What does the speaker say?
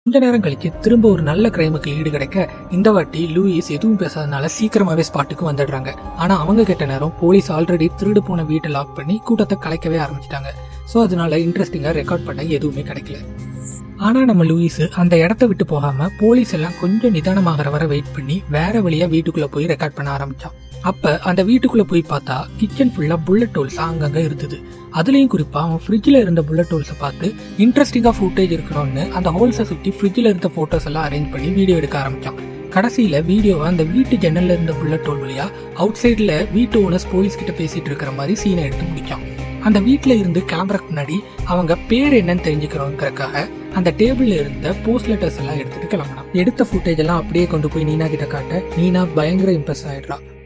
கொஞ்ச நேரம் கழிச்சு திரும்ப ஒரு நல்ல கிரைமுக்கு ஈடு கிடைக்க இந்த வாட்டி லூயிஸ் எதுவும் பேசாதனால சீக்கிரமாவே ஸ்பாட்டுக்கு வந்துடுறாங்க ஆனா அவங்க கிட்ட நேரம் போலீஸ் ஆல்ரெடி திருடு போன வீட்டை லாக் பண்ணி கூட்டத்தை கலைக்கவே ஆரம்பிச்சிட்டாங்க ஸோ அதனால இன்ட்ரெஸ்டிங்கா ரெக்கார்ட் பண்ண எதுவுமே கிடைக்கல ஆனா நம்ம லூயிஸ் அந்த இடத்த விட்டு போகாம போலீஸ் எல்லாம் கொஞ்சம் நிதானமாகற வரை வெயிட் பண்ணி வேற வழியா வீட்டுக்குள்ள போய் ரெக்கார்ட் பண்ண ஆரம்பிச்சான் அப்ப அந்த வீட்டுக்குள்ள போய் பார்த்தா கிச்சன் ஃபுல்லா புல்லட் ஹோல்ஸ் அங்கங்க இருந்தது அதுலயும் குறிப்பா அவன் ஃப்ரிட்ஜில் இருந்த புல்லட் ஹோல்ஸை பார்த்து இன்ட்ரெஸ்டிங்கா ஃபுட்டேஜ் இருக்கணும்னு அந்த ஹோல்ஸை சுத்தி ஃப்ரிட்ஜில் இருந்த போட்டோஸ் எல்லாம் அரேஞ்ச் பண்ணி வீடியோ எடுக்க ஆரம்பிச்சான் கடைசியில வீடியோவை அந்த வீட்டு ஜன்னல்ல இருந்த புல்லட் ஹோல் வழியா அவுட் சைட்ல வீட்டு ஓனர்ஸ் போலீஸ் கிட்ட பேசிட்டு இருக்கிற மாதிரி சீனை எடுத்து முடிச்சான் அந்த வீட்ல இருந்து கிளம்புறதுக்கு முன்னாடி அவங்க பேர் என்னன்னு தெரிஞ்சுக்கிறோங்கிறக்காக அந்த டேபிள்ல இருந்த போஸ்ட் லெட்டர்ஸ் எல்லாம் எடுத்துட்டு கிளம்பினான் எடுத்த ஃபுட்டேஜ் எல்லாம் அப்படியே கொண்டு போய் நீனா கிட்ட காட்ட நீனா பயங்கர இம்ப்ரெஸ் ஆயிடுறா